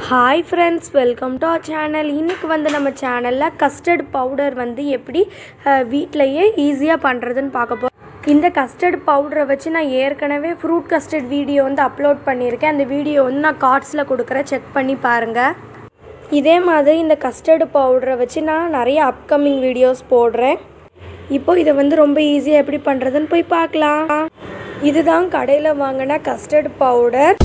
hi friends welcome to our channel இன்றைக்கி வந்து நம்ம சேனலில் கஸ்டர்ட் பவுடர் வந்து எப்படி வீட்டிலையே ஈஸியாக பண்ணுறதுன்னு பார்க்க போகிறோம் இந்த கஸ்டர்ட் பவுடரை வச்சு நான் ஏற்கனவே ஃப்ரூட் கஸ்டர்ட் வீடியோ வந்து அப்லோட் பண்ணியிருக்கேன் அந்த வீடியோ வந்து நான் கார்ட்ஸில் கொடுக்குறேன் செக் பண்ணி பாருங்கள் இதே மாதிரி இந்த கஸ்டர்டு பவுடரை வச்சு நான் நிறைய அப்கமிங் வீடியோஸ் போடுறேன் இப்போ இதை வந்து ரொம்ப ஈஸியாக எப்படி பண்ணுறதுன்னு போய் பார்க்கலாம் இதுதான் கடையில் வாங்கின கஸ்டர்ட் பவுடர்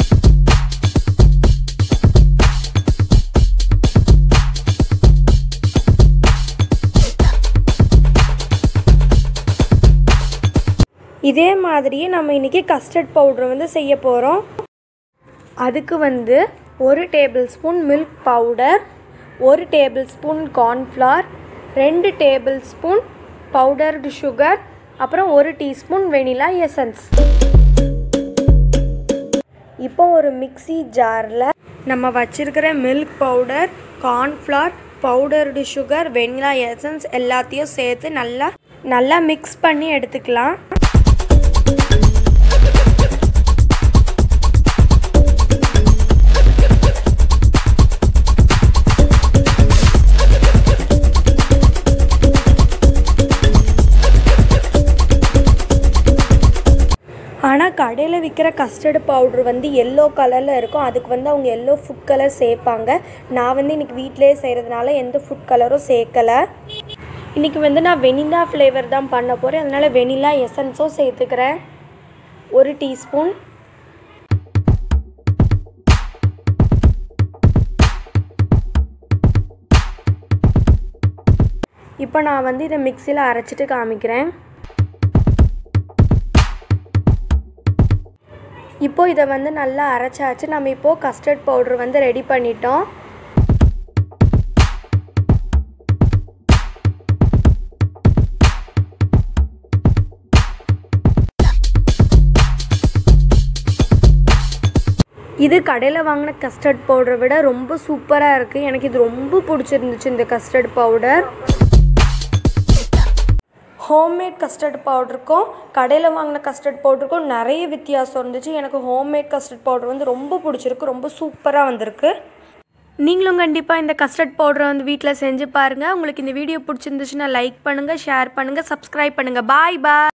இதே மாதிரியே நம்ம இன்றைக்கி கஸ்டர்ட் பவுடர் வந்து செய்ய போகிறோம் அதுக்கு வந்து ஒரு டேபிள் ஸ்பூன் மில்க் பவுடர் ஒரு டேபிள் ஸ்பூன் கார்ன்ஃப்ளவர் ரெண்டு டேபிள் ஸ்பூன் பவுடர்டு சுகர் அப்புறம் ஒரு டீஸ்பூன் வெனிலா எசன்ஸ் இப்போ ஒரு மிக்ஸி ஜாரில் நம்ம வச்சிருக்கிற milk powder cornflour powdered sugar vanilla essence எல்லாத்தையும் சேர்த்து நல்லா நல்லா மிக்ஸ் பண்ணி எடுத்துக்கலாம் ஆனால் கடையில் விற்கிற கஸ்டர்டு பவுட்ரு வந்து எல்லோ கலரில் இருக்கும் அதுக்கு வந்து அவங்க எல்லோ ஃபுட் கலர் சேர்ப்பாங்க நான் வந்து இன்றைக்கி வீட்டிலே செய்கிறதுனால எந்த ஃபுட் கலரும் சேர்க்கலை இன்றைக்கி வந்து நான் வெனிலா ஃப்ளேவர் தான் பண்ண போகிறேன் அதனால் வெனிலா எசன்ஸும் சேர்த்துக்கிறேன் ஒரு டீஸ்பூன் இப்போ நான் வந்து இதை மிக்சியில் அரைச்சிட்டு காமிக்கிறேன் இப்போ இதை வந்து நல்லா அரைச்சாச்சு நம்ம இப்போது கஸ்டர்ட் பவுட்ரு வந்து ரெடி பண்ணிட்டோம் இது கடையில் வாங்கின கஸ்டர்ட் பவுடரை விட ரொம்ப சூப்பராக இருக்குது எனக்கு இது ரொம்ப பிடிச்சிருந்துச்சு இந்த கஸ்டர்ட் பவுடர் ஹோம்மேட் கஸ்டர்ட் பவுடருக்கும் கடையில் வாங்கின கஸ்டர்ட் பவுடருக்கும் நிறைய வித்தியாசம் இருந்துச்சு எனக்கு ஹோம்மேட் கஸ்டர்ட் பவுடர் வந்து ரொம்ப பிடிச்சிருக்கு ரொம்ப சூப்பராக வந்திருக்கு நீங்களும் கண்டிப்பாக இந்த கஸ்டர்ட் பவுடரை வந்து வீட்டில் செஞ்சு பாருங்கள் உங்களுக்கு இந்த வீடியோ பிடிச்சிருந்துச்சுன்னா லைக் பண்ணுங்கள் ஷேர் பண்ணுங்கள் சப்ஸ்கிரைப் பண்ணுங்கள் பாய் பாய்